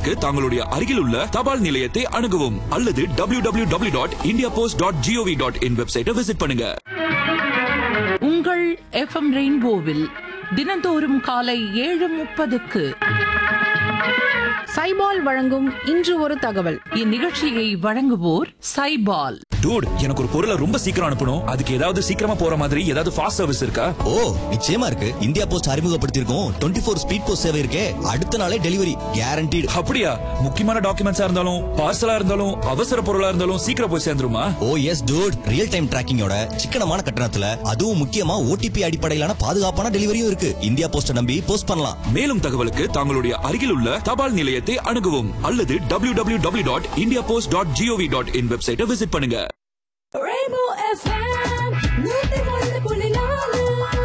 தகவலுக்கு தங்களுடைய அருகில் உள்ள தபால் நிலையத்தை அணுகவும் அல்லது www.indiapost.gov.in dot India post dot GOV dot in வெப்சைட்டை விசிட் பண்ணுங்க உங்கள் எஃப்எம் ரெயின்போவில் தினந்தோறும் காலை ஏழு முப்பதுக்கு சைபால் வழங்கும் இன்று ஒரு தகவல் இந்நிகழ்ச்சியை வழங்குவோர் சைபால் டூட் எனக்கு ஒரு பொருளை ரொம்ப சீக்கிரம் அனுப்பணும் அதுக்கு ஏதாவது சீக்கிரமா போற மாதிரி ஏதாவது ஃபாஸ்ட் சர்வீஸ் இருக்கா ஓ நிச்சயமா இருக்கு இந்தியா போஸ்ட் அறிமுகப்படுத்தியிருக்கோம் டுவெண்ட்டி ஃபோர் ஸ்பீட் போஸ்ட் சேவை இருக்கே அடுத்த நாளே டெலிவரி கேரண்டீடு அப்படியா முக்கியமான டாக்குமெண்ட்ஸா இருந்தாலும் பார்சலா இருந்தாலும் அவசர பொருளா இருந்தாலும் சீக்கிரம் போய் சேர்ந்துருமா oh yes dude real time டிராக்கிங்கோட சிக்கனமான கட்டணத்துல அதுவும் முக்கியமா ஓடிபி அடிப்படையிலான பாதுகாப்பான டெலிவரியும் இருக்கு இந்தியா போஸ்ட நம்பி போஸ்ட் பண்ணலாம் மேலும் தகவலுக்கு தங்களுடைய அருகில் உள்ள தபால் நிலையத்தை அணுகவும் அல்லது www.indiapost.gov.in dot India post dot GOV dot in வெப்சைட்டை விசிட் பண்ணுங்க Rainbow FM, நூத்தி ஒன்று புள்ளி நாலு.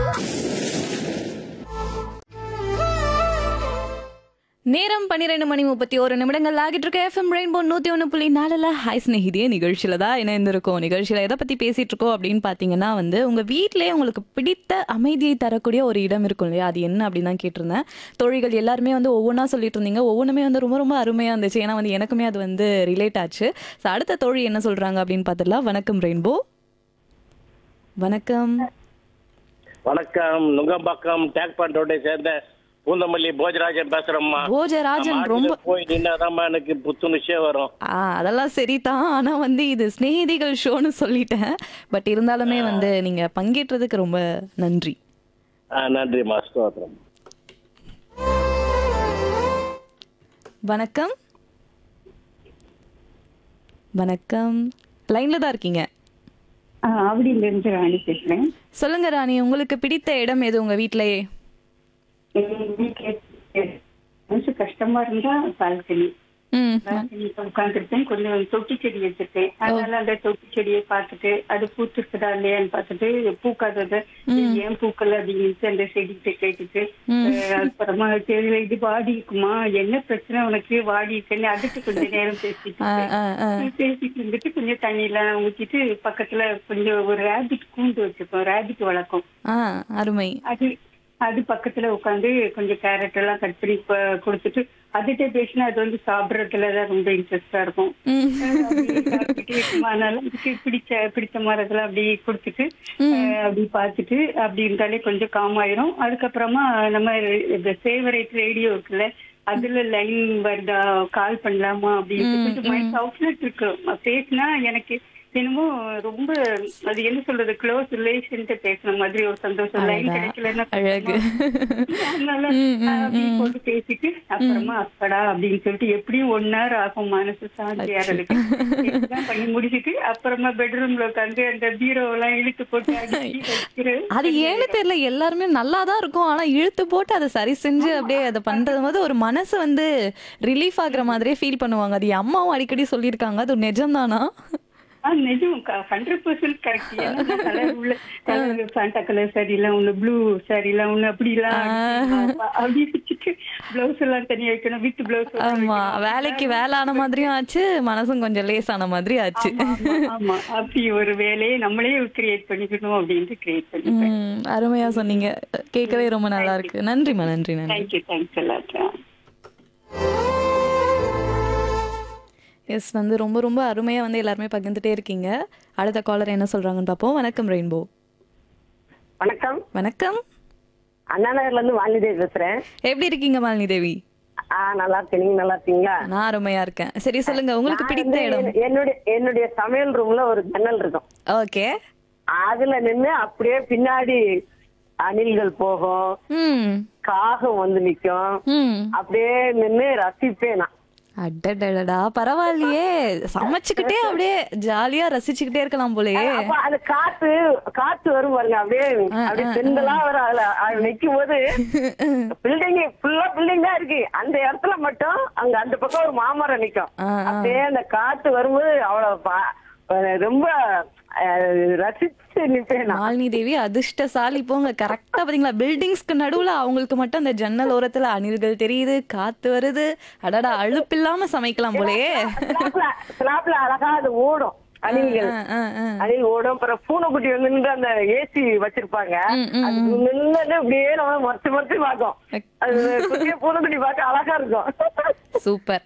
நேரம் பன்னிரெண்டு மணி முப்பத்தி ஒரு நிமிடங்கள் ஆகிட்டு இருக்க எஃப்எம் ரெயின்போ நூத்தி ஒன்று புள்ளி நாலுல ஹாய் ஸ்நேகிதியே நிகழ்ச்சியில தான் இணைந்திருக்கோம் நிகழ்ச்சியில எதை பத்தி பேசிட்டு இருக்கோம் அப்படின்னு பாத்தீங்கன்னா வந்து உங்க வீட்டிலேயே உங்களுக்கு பிடித்த அமைதியை தரக்கூடிய ஒரு இடம் இருக்கும் இல்லையா அது என்ன அப்படின்னு தான் கேட்டிருந்தேன் தோழிகள் எல்லாருமே வந்து ஒவ்வொன்றா சொல்லிட்டு இருந்தீங்க ஒவ்வொன்றுமே வந்து ரொம்ப ரொம்ப அருமையா இருந்துச்சு ஏன்னா வந்து எனக்குமே அது வந்து ரிலேட் ஆச்சு ஸோ அடுத்த தோழி என்ன சொல்றாங்க அப்படின்னு பார்த்துடலாம் வணக்கம் ரெயின்போ வணக்கம் வணக்கம் நுங்கம்பாக்கம் டேக் பாயிண்டோட சேர்ந்த பூந்தமல்லி போஜராஜன் பேசுறேம்மா போஜராஜன் நான் ரொம்ப மாடியில போய் நின்னாதாம்மா எனக்கு புத்துணர்ச்சியே வரும் ஆ அதெல்லாம் சரிதான் ஆனா வந்து இது சிநேகிதிகள் ஷோன்னு சொல்லிட்டேன் பட் இருந்தாலுமே வந்து நீங்க பங்கேற்றதுக்கு ரொம்ப நன்றி ஆ, நன்றிம்மா ஸ்தோத்திரம் வணக்கம் வணக்கம் லைன்ல தான் இருக்கீங்க ஆவடியில இருந்து ராணி பேசுறேன் சொல்லுங்க ராணி உங்களுக்கு பிடித்த இடம் எது உங்க வீட்லயே எங்க வீட்டுல மனசு கஷ்டமா இருந்தா பால்கனி ம் பால்கனில உட்காந்துருப்பேன் கொஞ்சம் தொட்டி செடி வச்சிருக்கேன் அதனால அந்த தொட்டி செடியை பார்த்துட்டு அது பூத்திருக்குதா இல்லையான்னு பார்த்துட்டு பூக்காதத ஏன் பூக்கல அப்படின்னு அந்த செடிகிட்ட கேட்டுட்டு அஹ், அப்புறமா தெரியல இது வாடி இருக்குமா என்ன பிரச்சனை உனக்கு வாடி இருக்குன்னு அதுக்கு கொஞ்ச நேரம் பேசிட்டு ஆ, ஆ, ஆ. பேசிட்டு இருந்துட்டு கொஞ்சம் தண்ணி எல்லாம் ஊத்திட்டு பக்கத்துல கொஞ்சம் ஒரு ரேபிட் கூண்டு வச்சிருக்கோம் ரேபிட் வளர்க்கும் ஆ அருமை அது அது பக்கத்துல உட்காந்து கொஞ்சம் கேரட் எல்லாம் கட் பண்ணி ப- கொடுத்துட்டு அதுகிட்ட பேசினா அது வந்து சாப்பிடறதுலதான் ரொம்ப இன்ட்ரெஸ்டா இருக்கும் ம். அஹ் அப்படியே சாப்பிட்டுட்டே இருக்குமா, அதனால அதுக்கு பிடிச்ச பிடிச்ச மரத்தெல்லாம் அப்படியே கொடுத்துட்டு அஹ் அப்படி பார்த்துட்டு அப்படி இருந்தாலே கொஞ்சம் காம் ஆயிரும் அதுக்கப்புறமா நம்ம இந்த ஃபேவரேட் ரேடியோ இருக்குல்ல அதுல லைன் வருதா கால் பண்ணலாமா அப்படின்னு கொஞ்சம் மைண்ட் அவுட்லெட் இருக்கு பேசினா எனக்கு என்னமோ ரொம்ப அது என்ன சொல்றது க்ளோஸ் ரிலேஷன் பேசுன மாதிரி ஒரு சந்தோஷம் லைன் அடடா, கிடைக்கலன்னா அழகு. அதனால ம், ம், அப்படி ம். போட்டு பேசிட்டு அப்புறமா அப்படா அப்படின்னு சொல்லிட்டு எப்படியும் ஒன் ஹவர் ஆகும் மனசு சாந்தி ஆறதுக்கு இதெல்லாம் பண்ணி முடிச்சிட்டு அப்புறமா பெட்ரூம்ல உட்காந்து அந்த பீரோ எல்லாம் இழுத்து போட்டு அடிச்சு வச்சிரு அது ஏன்னு தெரியல எல்லாருமே நல்லா தான் இருக்கும் ஆனா இழுத்து போட்டு அதை சரி செஞ்சு அப்படியே அதை பண்றது போது ஒரு மனசு வந்து ரிலீஃப் ஆகுற மாதிரியே ஃபீல் பண்ணுவாங்க அது என் அம்மாவும் அடிக்கடி சொல்லியிருக்காங்க அது நிஜம்தானா ஆ, நிஜம் ஹண்ட்ரட் பர்சன்ட் கரெக்ட் ஏன்னா கலர் உள்ள கலர் சாண்டா கலர் சாரி எல்லாம் ஒண்ணு ப்ளூ சாரி எல்லாம் ஒண்ணு அப்படி எல்லாம் அடிச்சு, அப்படி வச்சுட்டு பிளவுஸ் எல்லாம் தனியா வைக்கணும் வித் பிளவுஸ் ஆமா வேலைக்கு வேலை ஆன மாதிரியும் ஆச்சு மனசும் கொஞ்சம் லேசான மாதிரி ஆச்சு ஆமா அப்படி ஒரு வேலையை நம்மளே கிரியேட் பண்ணிக்கணும் அப்படின்ட்டு கிரியேட் பண்ணிப்பேன் ம், அருமையா சொன்னீங்க கேட்கவே ரொம்ப நல்லா இருக்கு நன்றிம்மா நன்றி நன்றி தேங்க்யூ தேங்க்ஸ் எல்லாத்தையும் எஸ் வந்து ரொம்ப ரொம்ப அருமையா வந்து எல்லாருமே பகிர்ந்துட்டே இருக்கீங்க அடுத்த காலர் என்ன சொல்றாங்கன்னு பார்ப்போம் வணக்கம் ரெயின்போ வணக்கம் வணக்கம் அண்ணா நகர்ல இருந்து வாணிதேவி பேசுறேன் எப்படி இருக்கீங்க மாலினி தேவி ஆ நல்லா இருக்கேன் நீங்க நல்லா இருக்கீங்களா நான் அருமையா இருக்கேன் சரி சொல்லுங்க உங்களுக்கு நான் பிடித்த வந்து இடம் என்னுடைய என்னுடைய சமையல் ரூம்ல ஒரு ஜன்னல் இருக்கும் ஓகே அதுல நின்னு அப்படியே பின்னாடி அணில்கள் போகும் ம் காகம் வந்து நிக்கும் ம் அப்படியே நின்னு ரசிப்பேன் நான் அடடடடா பரவாயில்லையே சமைச்சுக்கிட்டே அப்படியே ஜாலியா ரசிச்சுக்கிட்டே இருக்கலாம் போலயே அப்ப அது காத்து காத்து வரும் பாருங்க அப்படியே அப்படியே பெண்களா வரும் அதுல அது நிக்கும் போது பில்டிங் ஃபுல்லா பில்டிங் தான் இருக்கு அந்த இடத்துல மட்டும் அங்க அந்த பக்கம் ஒரு மாமரம் நிக்கும் ஆ, ஆ. அப்படியே அந்த காத்து வரும்போது அவ்வளவு பா- ரொம்ப அஹ், ரசிச்சு நிப்பேன் நான். மாலினி தேவி அதிர்ஷ்டசாலி போங்க கரெக்டா பாத்தீங்களா பில்டிங்ஸ்க்கு நடுவுல அவங்களுக்கு மட்டும் அந்த ஜன்னல் ஓரத்துல அணில்கள் தெரியுது காத்து வருது அடடா அழுப்பில்லாம சமைக்கலாம் போலயே ஸ்லாப்ல ஸ்லாப்ல அழகா அது ஓடும் அணில்கள் ஆ, ஆ, ஆ. அணில் ஓடும் அப்புறம் பூனைக்குட்டி வந்து நின்று அந்த ஏசி வச்சிருப்பாங்க அது நின்று அப்படியே நம்ம மறைச்சு மறைச்சு பார்க்கும் அது குட்டிய பூனைக்குட்டி பார்க்க அழகா இருக்கும் சூப்பர்